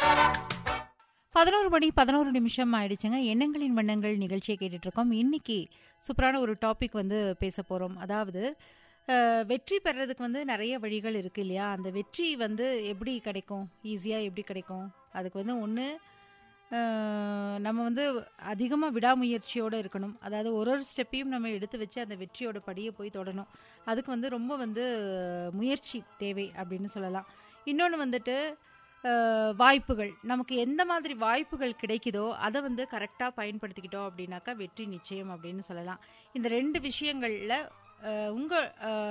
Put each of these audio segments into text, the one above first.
பதினோரு மணி பதினோரு நிமிஷம் ஆயிடுச்சுங்க எண்ணங்களின் வண்ணங்கள் நிகழ்ச்சியை கேட்டுட்டு இருக்கோம் இன்னைக்கு சூப்பரான ஒரு டாபிக் வந்து பேச போறோம் அதாவது அஹ், வெற்றி பெறதுக்கு வந்து நிறைய வழிகள் இருக்கு இல்லையா அந்த வெற்றி வந்து எப்படி கிடைக்கும் ஈஸியாக எப்படி கிடைக்கும் அதுக்கு வந்து ஒன்று நம்ம வந்து அதிகமாக விடாமுயற்சியோடு இருக்கணும் அதாவது ஒரு ஒரு ஸ்டெப்பையும் நம்ம எடுத்து வச்சு அந்த வெற்றியோட படியை போய் தொடணும் அதுக்கு வந்து ரொம்ப வந்து முயற்சி தேவை அப்படின்னு சொல்லலாம் இன்னொன்று வந்துட்டு அஹ், வாய்ப்புகள் நமக்கு எந்த மாதிரி வாய்ப்புகள் கிடைக்குதோ அதை வந்து கரெக்டாக பயன்படுத்திக்கிட்டோம் அப்படின்னாக்கா வெற்றி நிச்சயம் அப்படின்னு சொல்லலாம் இந்த ரெண்டு விஷயங்களில் உங்கள்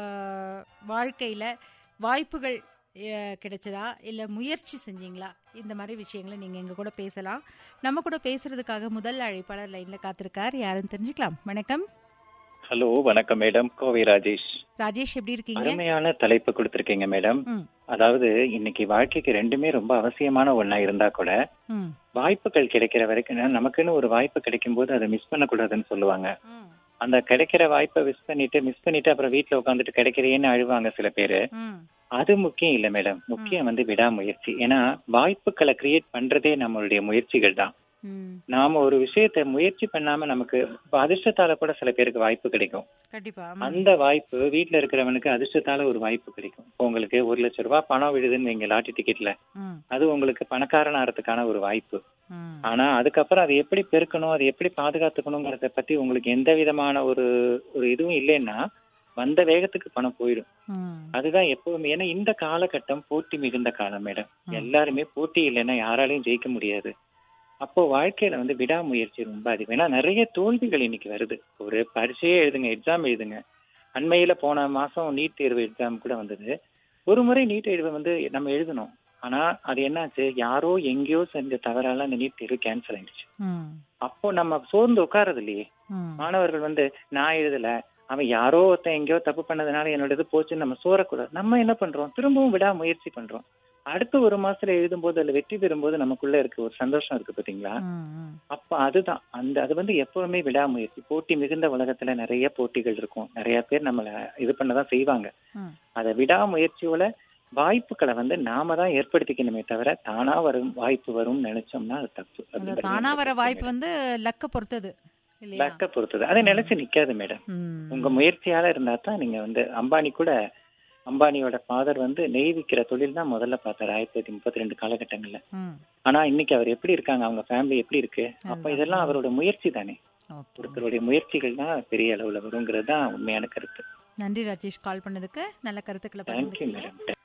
வாழ்க்கையில் வாய்ப்புகள் அஹ், கிடைச்சதா இல்லை முயற்சி செஞ்சீங்களா இந்த மாதிரி விஷயங்களை நீங்கள் எங்கள் கூட பேசலாம் நம்ம கூட பேசுறதுக்காக முதல் அழைப்பாளர் லைனில் காத்திருக்கார் யாருன்னு தெரிஞ்சுக்கலாம் வணக்கம் ஹலோ வணக்கம் மேடம் கோவை ராஜேஷ் ராஜேஷ் எப்படி இருக்கீங்க அருமையான தலைப்பு கொடுத்திருக்கீங்க மேடம் ம் அதாவது இன்னைக்கு வாழ்க்கைக்கு ரெண்டுமே ரொம்ப அவசியமான ஒண்ணா இருந்தா கூட ம் வாய்ப்புகள் கிடைக்கிற வரைக்கும் நா- நமக்குன்னு ஒரு வாய்ப்பு கிடைக்கும் போது அதை மிஸ் பண்ணக்கூடாதுன்னு சொல்லுவாங்க ம் அந்த கிடைக்கிற வாய்ப்பை மிஸ் பண்ணிட்டு மிஸ் பண்ணிட்டு அப்புறம் வீட்டுல உட்காந்துட்டு கிடைக்கிறேன்னு அழுவாங்க சில பேரு ம் அது முக்கியம் இல்ல மேடம் முக்கியம் வந்து விடாமுயற்சி ஏன்னா வாய்ப்புகளை கிரியேட் பண்றதே நம்மளுடைய முயற்சிகள் தான் ம் நாம ஒரு விஷயத்த முயற்சி பண்ணாம நமக்கு இப்ப அதிர்ஷ்டத்தால கூட சில பேருக்கு வாய்ப்பு கிடைக்கும் கண்டிப்பா அந்த வாய்ப்பு வீட்ல இருக்கிறவனுக்கு அதிர்ஷ்டத்தால ஒரு வாய்ப்பு கிடைக்கும் இப்போ உங்களுக்கு ஒரு லட்ச ரூபாய் பணம் விழுதுன்னு வைங்க லாட்டரி டிக்கெட்ல ம் அது உங்களுக்கு பணக்காரன் ஆறதுக்கான ஒரு வாய்ப்பு ம் ஆனா அதுக்கப்புறம் அதை எப்படி பெருக்கணும் அதை எப்படி பாதுகாத்துக்கணுங்கிறத பத்தி உங்களுக்கு எந்த விதமான ஒரு ஒரு இதுவும் இல்லைன்னா வந்த வேகத்துக்கு பணம் போயிடும் ம் அதுதான் எப்பவுமே ஏன்னா இந்த காலகட்டம் போட்டி மிகுந்த காலம் மேடம் ம். எல்லாருமே போட்டி இல்லைன்னா யாராலையும் ஜெயிக்க முடியாது அப்போ வாழ்க்கையில வந்து விடாமுயற்சி ரொம்ப அதிகம் ஏன்னா நிறைய தோல்விகள் இன்னைக்கு வருது ஒரு பரீட்சையே எழுதுங்க எக்ஸாம் எழுதுங்க அண்மையில போன மாசம் நீட் தேர்வு எக்ஸாம் கூட வந்தது ஒரு முறை நீட் தேர்வு வந்து நம்ம எழுதணும் ஆனா அது என்னாச்சு யாரோ எங்கேயோ செஞ்ச தவறால அந்த நீட் தேர்வு கேன்சல் ஆயிடுச்சு ம் அப்போ நம்ம சோர்ந்து உட்காரது இல்லையே ம் மாணவர்கள் வந்து நான் எழுதல அவன் யாரோ ஒருத்தன் எங்கேயோ தப்பு பண்ணதுனால என்னோட இது போச்சுன்னு நம்ம சோரக்கூடாது நம்ம என்ன பண்றோம் திரும்பவும் விடா முயற்சி பண்றோம் அடுத்த ஒரு மாசத்துல எழுதும்போது அதுல வெற்றி பெறும்போது நமக்குள்ள இருக்க ஒரு சந்தோஷம் இருக்கு பாத்தீங்களா ம் ம் அப்ப அதுதான் அந்த அது வந்து எப்பவுமே விடாமுயற்சி போட்டி மிகுந்த உலகத்துல நிறைய போட்டிகள் இருக்கும் நிறைய பேர் நம்மள இது பண்ணதான் செய்வாங்க ம் அதை விடாமுயற்சியோட வாய்ப்புகளை வந்து நாம தான் ஏற்படுத்திக்கணுமே தவிர தானா வரும் வாய்ப்பு வரும்னு நினைச்சோம்னா அது தப்பு அந்த அப்படிங்கிறது தானா என்னோட வர கருத்து வாய்ப்பு மேடம். வந்து லக்க பொறுத்தது இல்லையா லக்க பொறுத்தது அதை நினைச்சு நிக்காது மேடம் ம். உங்க முயற்சியால இருந்தா தான் நீங்க வந்து அம்பானி கூட அம்பானியோட ஃபாதர் வந்து நெய் விக்கிற தொழில் தான் முதல்ல பார்த்தாரு ஆயிரத்தி தொள்ளாயிரத்தி முப்பத்தி ரெண்டு காலகட்டங்கள்ல ம் ஆனா இன்னைக்கு அவர் எப்படி இருக்காங்க அவங்க ஃபேமிலி எப்படி இருக்கு அப்ப அதுதான். இதெல்லாம் அவரோட முயற்சி தானே ஓகே ஒருத்தருடைய முயற்சிகள் தான் பெரிய அளவுல வருங்கிறது தான் உண்மையான கருத்து நன்றி ராஜேஷ் கால் பண்ணதுக்கு நல்ல கருத்துக்களை தேங்க்யூ பகிர்ந்துக்கிட்டீங்க மேடம்